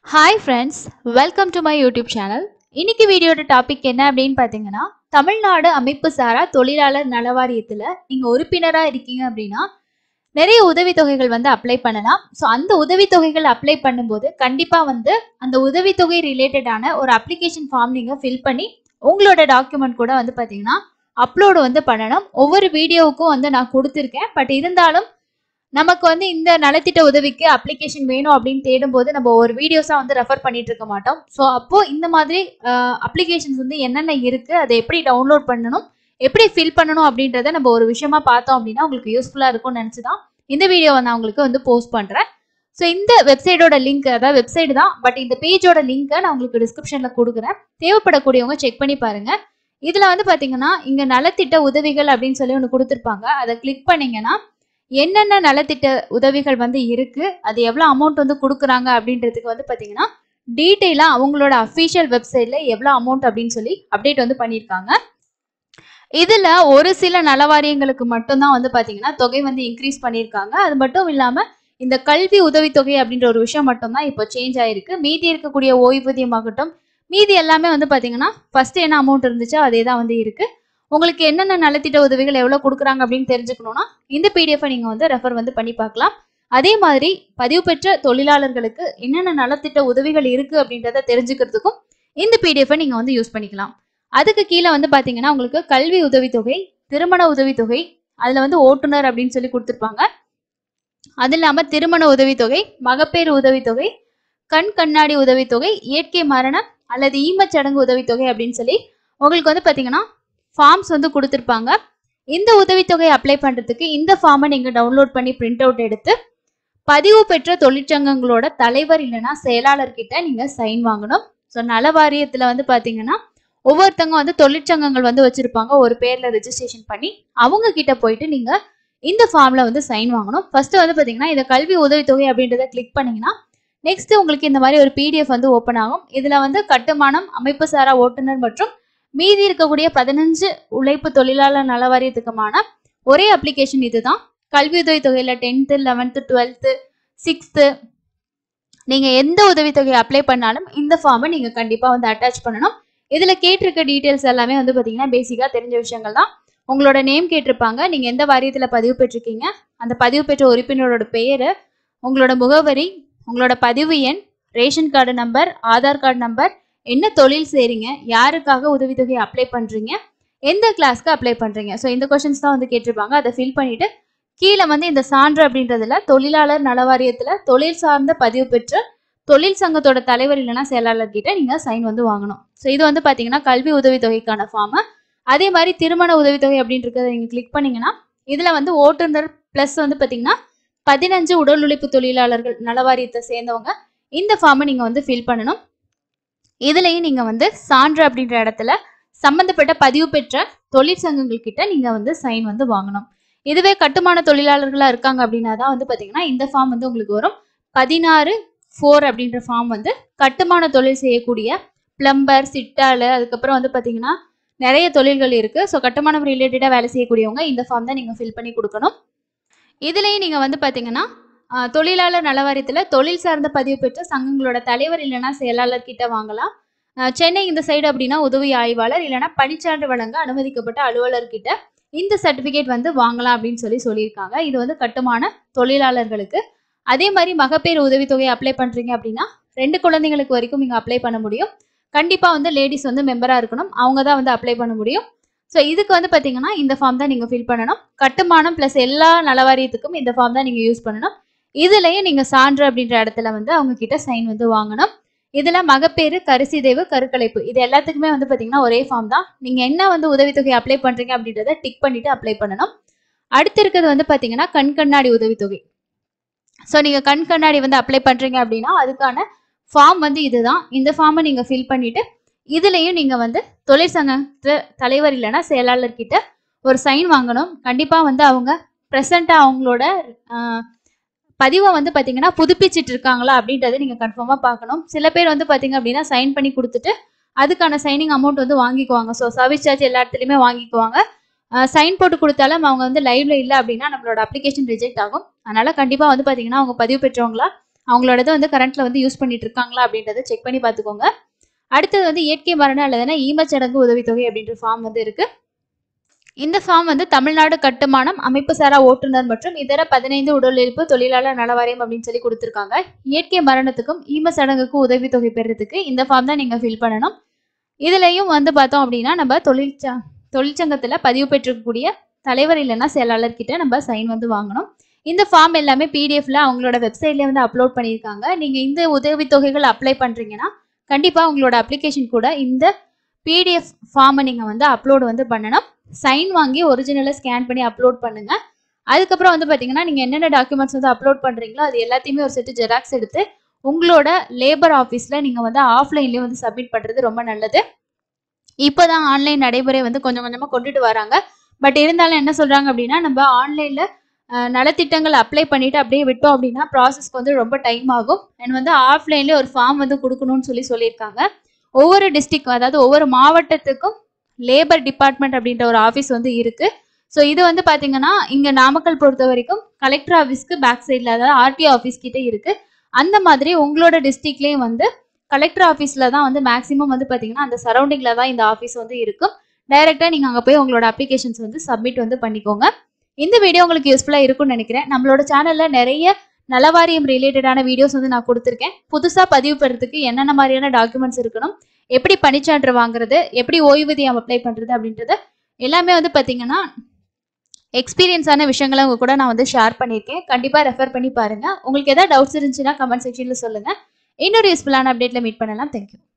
hi friends welcome to my YouTube channel இன்னைக்கு வீடியோட topic என்ன அப்படின்னு பார்த்தீங்கன்னா தமிழ்நாடு அமைப்பு சாரா தொழிலாளர் நல வாரியத்தில் நீங்கள் உறுப்பினராக இருக்கீங்க அப்படின்னா நிறைய உதவித்தொகைகள் வந்து அப்ளை பண்ணலாம் ஸோ அந்த உதவித்தொகைகள் அப்ளை பண்ணும்போது கண்டிப்பாக வந்து அந்த உதவித்தொகை ரிலேட்டடான ஒரு அப்ளிகேஷன் ஃபார்ம் நீங்கள் ஃபில் பண்ணி உங்களோட டாக்குமெண்ட் கூட வந்து பார்த்தீங்கன்னா அப்லோடு வந்து பண்ணணும் ஒவ்வொரு வீடியோவுக்கும் வந்து நான் கொடுத்துருக்கேன் பட் இருந்தாலும் நமக்கு வந்து இந்த நலத்திட்ட உதவிக்கு அப்ளிகேஷன் வேணும் அப்படின்னு தேடும்போது நம்ம ஒரு வீடியோஸாக வந்து ரெஃபர் பண்ணிட்டு இருக்க மாட்டோம் ஸோ அப்போ இந்த மாதிரி அப்ளிகேஷன்ஸ் வந்து என்னென்ன இருக்கு அதை எப்படி டவுன்லோட் பண்ணணும் எப்படி ஃபில் பண்ணணும் அப்படின்றத நம்ம ஒரு விஷயமா பார்த்தோம் அப்படின்னா உங்களுக்கு யூஸ்ஃபுல்லாக இருக்கும்னு நினச்சி தான் இந்த வீடியோவை நான் உங்களுக்கு வந்து போஸ்ட் பண்ணுறேன் ஸோ இந்த வெப்சைட்டோட லிங்க் அதாவது வெப்சைட் தான் பட் இந்த பேஜோட லிங்க்கை நான் உங்களுக்கு டிஸ்கிரிப்ஷனில் கொடுக்குறேன் தேவைப்படக்கூடியவங்க செக் பண்ணி பாருங்க இதில் வந்து பார்த்தீங்கன்னா இங்கே நலத்திட்ட உதவிகள் அப்படின்னு சொல்லி ஒன்று கொடுத்துருப்பாங்க அதை கிளிக் பண்ணீங்கன்னா என்னென்ன நலத்திட்ட உதவிகள் வந்து இருக்கு அது எவ்வளோ அமௌண்ட் வந்து கொடுக்குறாங்க அப்படின்றதுக்கு வந்து பார்த்தீங்கன்னா டீட்டெயிலாக அவங்களோட அஃபிஷியல் வெப்சைட்ல எவ்வளோ அமௌண்ட் அப்படின்னு சொல்லி அப்டேட் வந்து பண்ணியிருக்காங்க இதில் ஒரு சில நலவாரியங்களுக்கு மட்டும்தான் வந்து பார்த்தீங்கன்னா தொகை வந்து இன்க்ரீஸ் பண்ணியிருக்காங்க அது மட்டும் இல்லாமல் இந்த கல்வி உதவித்தொகை அப்படின்ற ஒரு விஷயம் மட்டும்தான் இப்போ சேஞ்ச் ஆயிருக்கு மீதி இருக்கக்கூடிய ஓய்வூதியமாகட்டும் மீதி எல்லாமே வந்து பார்த்தீங்கன்னா ஃபர்ஸ்ட் என்ன அமௌண்ட் இருந்துச்சோ அதே தான் வந்து இருக்கு உங்களுக்கு என்னென்ன நலத்திட்ட உதவிகள் எவ்வளோ கொடுக்குறாங்க அப்படின்னு தெரிஞ்சுக்கணும்னா இந்த பிடிஎஃபை நீங்கள் வந்து ரெஃபர் வந்து பண்ணி பார்க்கலாம் அதே மாதிரி பதிவு பெற்ற தொழிலாளர்களுக்கு என்னென்ன நலத்திட்ட உதவிகள் இருக்குது அப்படின்றத தெரிஞ்சுக்கிறதுக்கும் இந்த பிடிஎஃபை நீங்கள் வந்து யூஸ் பண்ணிக்கலாம் அதுக்கு கீழே வந்து பார்த்தீங்கன்னா உங்களுக்கு கல்வி உதவித்தொகை திருமண உதவித்தொகை அதில் வந்து ஓட்டுநர் அப்படின்னு சொல்லி கொடுத்துருப்பாங்க அது இல்லாமல் திருமண உதவித்தொகை மகப்பேறு உதவித்தொகை கண் கண்ணாடி உதவித்தொகை இயற்கை மரணம் அல்லது ஈமச்சடங்கு உதவித்தொகை அப்படின்னு சொல்லி உங்களுக்கு வந்து பார்த்தீங்கன்னா ஃபார்ம்ஸ் வந்து கொடுத்துருப்பாங்க இந்த உதவித்தொகை அப்ளை பண்ணுறதுக்கு இந்த ஃபார்மை நீங்கள் டவுன்லோட் பண்ணி பிரிண்ட் அவுட் எடுத்து பதிவு பெற்ற தொழிற்சங்கங்களோட தலைவர் இல்லைன்னா செயலாளர் கிட்ட நீங்கள் சைன் வாங்கணும் ஸோ நல வாரியத்தில் வந்து பார்த்தீங்கன்னா ஒவ்வொருத்தவங்க வந்து தொழிற்சங்கங்கள் வந்து வச்சுருப்பாங்க ஒரு பேரில் ரெஜிஸ்ட்ரேஷன் பண்ணி அவங்க கிட்ட போயிட்டு நீங்கள் இந்த ஃபார்மில் வந்து சைன் வாங்கணும் ஃபர்ஸ்ட் வந்து பார்த்தீங்கன்னா இந்த கல்வி உதவித்தொகை அப்படின்றத கிளிக் பண்ணீங்கன்னா நெக்ஸ்ட் உங்களுக்கு இந்த மாதிரி ஒரு பிடிஎஃப் வந்து ஓப்பன் ஆகும் இதில் வந்து கட்டுமானம் அமைப்பு சாரா ஓட்டுநர் மற்றும் மீதி இருக்கக்கூடிய பதினஞ்சு உழைப்பு தொழிலாளர் நல வாரியத்துக்குமான ஒரே அப்ளிகேஷன் இதுதான் கல்வி உதவி தொகையில் டென்த்து லெவன்த்து டுவெல்த்து சிக்ஸ்த்து நீங்கள் எந்த உதவித்தொகை அப்ளை பண்ணாலும் இந்த ஃபார்மை நீங்கள் கண்டிப்பாக வந்து அட்டாச் பண்ணணும் இதில் கேட்டிருக்க டீட்டெயில்ஸ் எல்லாமே வந்து பார்த்தீங்கன்னா பேசிக்காக தெரிஞ்ச விஷயங்கள் தான் உங்களோட நேம் கேட்டிருப்பாங்க நீங்கள் எந்த வாரியத்தில் பதிவு பெற்றிருக்கீங்க அந்த பதிவு பெற்ற உறுப்பினரோட பெயர் உங்களோட முகவரி உங்களோட பதிவு எண் ration card number Aadhaar card number என்ன தொழில் செய்றீங்க யாருக்காக உதவித்தொகை அப்ளை பண்றீங்க எந்த கிளாஸ்க்கு அப்ளை பண்றீங்க ஸோ இந்த கொஷின்ஸ் தான் வந்து கேட்டிருப்பாங்க அதை ஃபில் பண்ணிட்டு கீழே வந்து இந்த சான்று அப்படின்றதுல தொழிலாளர் நலவாரியத்துல தொழில் சார்ந்த பதிவு பெற்ற தொழில் சங்கத்தோட தலைவர் இல்லைன்னா செயலாளர் கிட்ட நீங்க சைன் வந்து வாங்கணும் ஸோ இது வந்து பாத்தீங்கன்னா கல்வி உதவித்தொகைக்கான ஃபார்ம் அதே மாதிரி திருமண உதவித்தொகை அப்படின்றத நீங்க கிளிக் பண்ணீங்கன்னா இதுல வந்து ஓட்டுநர் பிளஸ் வந்து பாத்தீங்கன்னா பதினஞ்சு உடல் உழைப்பு தொழிலாளர்கள் நலவாரியத்தை சேர்ந்தவங்க இந்த ஃபார்மை நீங்க வந்து ஃபில் பண்ணணும் இதுலயும் நீங்க வந்து சான்று அப்படின்ற இடத்துல சம்பந்தப்பட்ட பதிவு பெற்ற தொழிற்சங்கங்கள் கிட்ட நீங்க வந்து சைன் வந்து வாங்கணும் இதுவே கட்டுமான தொழிலாளர்களா இருக்காங்க அப்படின்னா தான் வந்து பாத்தீங்கன்னா இந்த ஃபார்ம் வந்து உங்களுக்கு வரும் பதினாறு ஃபோர் அப்படின்ற ஃபார்ம் வந்து கட்டுமான தொழில் செய்யக்கூடிய பிளம்பர் சிட்டாலு அதுக்கப்புறம் வந்து பாத்தீங்கன்னா நிறைய தொழில்கள் இருக்கு ஸோ கட்டுமானம் ரிலேட்டடாக வேலை செய்யக்கூடியவங்க இந்த ஃபார்ம் தான் நீங்க ஃபில் பண்ணி கொடுக்கணும் இதுலயும் நீங்க வந்து பாத்தீங்கன்னா ஆஹ் தொழிலாளர் நலவாரியத்தில் தொழில் சார்ந்த பதிவு பெற்ற சங்கங்களோட தலைவர் இல்லைன்னா செயலாளர் கிட்ட வாங்கலாம் ஆஹ் சென்னை இந்த சைடு அப்படின்னா உதவி ஆய்வாளர் இல்லைன்னா பணிச்சான்று வழங்க அனுமதிக்கப்பட்ட அலுவலர் கிட்ட இந்த சர்டிஃபிகேட் வந்து வாங்கலாம் அப்படின்னு சொல்லி சொல்லியிருக்காங்க இது வந்து கட்டுமான தொழிலாளர்களுக்கு அதே மாதிரி மகப்பேறு உதவித்தொகை அப்ளை பண்றீங்க அப்படின்னா ரெண்டு குழந்தைங்களுக்கு வரைக்கும் நீங்க அப்ளை பண்ண முடியும் கண்டிப்பா வந்து லேடிஸ் வந்து மெம்பரா இருக்கணும் அவங்க தான் வந்து அப்ளை பண்ண முடியும் ஸோ இதுக்கு வந்து பார்த்தீங்கன்னா இந்த ஃபார்ம் தான் நீங்கள் ஃபில் பண்ணணும் கட்டுமானம் ப்ளஸ் எல்லா நலவாரியத்துக்கும் இந்த ஃபார்ம் தான் நீங்கள் யூஸ் பண்ணணும் இதுலயும் நீங்க சான்று அப்படின்ற இடத்துல வந்து அவங்க கிட்ட சைன் வந்து வாங்கணும் இதுல மகப்பேறு கரிசிதைவு கருக்கலைப்பு இது எல்லாத்துக்குமே வந்து பாத்தீங்கன்னா ஒரே ஃபார்ம் தான் நீங்க என்ன வந்து உதவித்தொகை அப்ளை பண்றீங்க அப்படின்றத டிக் பண்ணிட்டு அப்ளை பண்ணணும் அடுத்து இருக்கிறது வந்து பாத்தீங்கன்னா கண் கண்ணாடி உதவித்தொகை ஸோ நீங்க கண் கண்ணாடி வந்து அப்ளை பண்றீங்க அப்படின்னா அதுக்கான ஃபார்ம் வந்து இதுதான் இந்த ஃபார்மை நீங்க ஃபில் பண்ணிட்டு இதுலயும் நீங்க வந்து தொழிற்சங்க தலைவர் இல்லைன்னா செயலாளர் கிட்ட ஒரு சைன் வாங்கணும் கண்டிப்பா வந்து அவங்க ப்ரெசண்டா அவங்களோட ஆஹ், பதிவை வந்து பார்த்தீங்கன்னா புதுப்பிச்சிட்டு இருக்காங்களா அப்படின்றத நீங்கள் கன்ஃபார்மாக பார்க்கணும் சில பேர் வந்து பார்த்தீங்க அப்படின்னா சைன் பண்ணி கொடுத்துட்டு அதுக்கான சைனிங் அமௌண்ட் வந்து வாங்கிக்குவாங்க ஸோ சர்வீஸ் சார்ஜ் எல்லா இடத்துலையுமே வாங்கிக்குவாங்க சைன் போட்டு கொடுத்தாலும் அவங்க வந்து லைவ்ல இல்லை அப்படின்னா நம்மளோட அப்ளிகேஷன் ரிஜெக்ட் ஆகும் அதனால கண்டிப்பாக வந்து பார்த்தீங்கன்னா அவங்க பதிவு பெற்றவங்களா அவங்களோடது வந்து கரண்ட்ல வந்து யூஸ் பண்ணிட்டு இருக்காங்களா அப்படின்றத செக் பண்ணி பார்த்துக்கோங்க அடுத்தது வந்து இயற்கை மரணம் அல்லதுனா ஈமச்சடங்கு உதவித்தொகை அப்படின்ற ஃபார்ம் வந்து இருக்கு இந்த ஃபார்ம் வந்து தமிழ்நாடு கட்டுமானம் அமைப்பு சாரா ஓட்டுநர் மற்றும் இதர பதினைந்து உடல் உழைப்பு தொழிலாளர் நலவாரியம் அப்படின்னு சொல்லி கொடுத்துருக்காங்க இயற்கை மரணத்துக்கும் ஈம சடங்குக்கும் உதவித்தொகை பெறதுக்கு இந்த ஃபார்ம் தான் நீங்கள் ஃபில் பண்ணணும் இதுலயும் வந்து பார்த்தோம் அப்படின்னா நம்ம தொழிற்ச தொழிற்சங்கத்தில் பதிவு பெற்றிருக்கக்கூடிய தலைவர் இல்லைன்னா செயலாளர் கிட்ட நம்ம சைன் வந்து வாங்கணும் இந்த ஃபார்ம் எல்லாமே பிடிஎஃப்ல அவங்களோட வெப்சைட்லேயே வந்து அப்லோட் பண்ணியிருக்காங்க நீங்கள் இந்த உதவித்தொகைகள் அப்ளை பண்ணுறீங்கன்னா கண்டிப்பாக உங்களோட அப்ளிகேஷன் கூட இந்த பிடிஎஃப் ஃபார்மை நீங்கள் வந்து அப்லோட் வந்து பண்ணணும் சைன் வாங்கி ஒரிஜினலை ஸ்கேன் பண்ணி அப்லோட் பண்ணுங்க அதுக்கப்புறம் வந்து பார்த்தீங்கன்னா நீங்கள் என்னென்ன டாக்குமெண்ட்ஸ் வந்து அப்லோட் பண்ணுறீங்களோ அது எல்லாத்தையுமே ஒரு செட்டு ஜெராக்ஸ் எடுத்து உங்களோட லேபர் ஆஃபீஸில் நீங்கள் வந்து ஆஃப்லைன்லேயே வந்து சப்மிட் பண்ணுறது ரொம்ப நல்லது இப்போ தான் ஆன்லைன் நடைமுறை வந்து கொஞ்சம் கொஞ்சமாக கொண்டுட்டு வராங்க பட் இருந்தாலும் என்ன சொல்கிறாங்க அப்படின்னா நம்ம ஆன்லைனில் நலத்திட்டங்கள் அப்ளை பண்ணிட்டு அப்படியே விட்டோம் அப்படின்னா ப்ராசஸ்க்கு வந்து ரொம்ப டைம் ஆகும் அண்ட் வந்து ஆஃப்லைன்லேயே ஒரு ஃபார்ம் வந்து கொடுக்கணும்னு சொல்லி சொல்லியிருக்காங்க ஒவ்வொரு டிஸ்ட்ரிக் அதாவது ஒவ்வொரு மாவட்டத்துக்கும் லேபர் டிபார்ட்மெண்ட் அப்படின்ற ஒரு ஆஃபீஸ் வந்து இருக்கு ஸோ இது வந்து பார்த்தீங்கன்னா இங்கே நாமக்கல் பொறுத்த வரைக்கும் கலெக்டர் ஆஃபீஸ்க்கு பேக் சைடில் அதாவது ஆர்டிஓ ஆஃபீஸ் கிட்ட இருக்கு அந்த மாதிரி உங்களோட டிஸ்ட்ரிக்ட்லேயும் வந்து கலெக்டர் ஆஃபீஸில் தான் வந்து மேக்ஸிமம் வந்து பார்த்தீங்கன்னா அந்த சரௌண்டிங்கில் தான் இந்த ஆஃபீஸ் வந்து இருக்கும் டைரெக்டாக நீங்கள் அங்கே போய் உங்களோட அப்ளிகேஷன்ஸ் வந்து சப்மிட் வந்து பண்ணிக்கோங்க இந்த வீடியோ உங்களுக்கு யூஸ்ஃபுல்லாக இருக்கும்னு நினைக்கிறேன் நம்மளோட சேனலில் நிறைய நலவாரியம் ரிலேட்டடான வீடியோஸ் வந்து நான் கொடுத்துருக்கேன் புதுசாக பதிவு பெறதுக்கு என்னென்ன மாதிரியான டாக்குமெண்ட்ஸ் இருக்கணும் எப்படி பணிச்சான்று வாங்குறது எப்படி ஓய்வூதியம் அப்ளை பண்ணுறது அப்படின்றது எல்லாமே வந்து பார்த்தீங்கன்னா எக்ஸ்பீரியன்ஸான விஷயங்களை உங்க கூட நான் வந்து ஷேர் பண்ணியிருக்கேன் கண்டிப்பாக ரெஃபர் பண்ணி பாருங்க உங்களுக்கு ஏதாவது டவுட்ஸ் இருந்துச்சுன்னா கமெண்ட் செக்ஷனில் சொல்லுங்கள் இன்னொரு யூஸ்ஃபுல்லான அப்டேட்டில் மீட் பண்ணலாம் தேங்க்யூ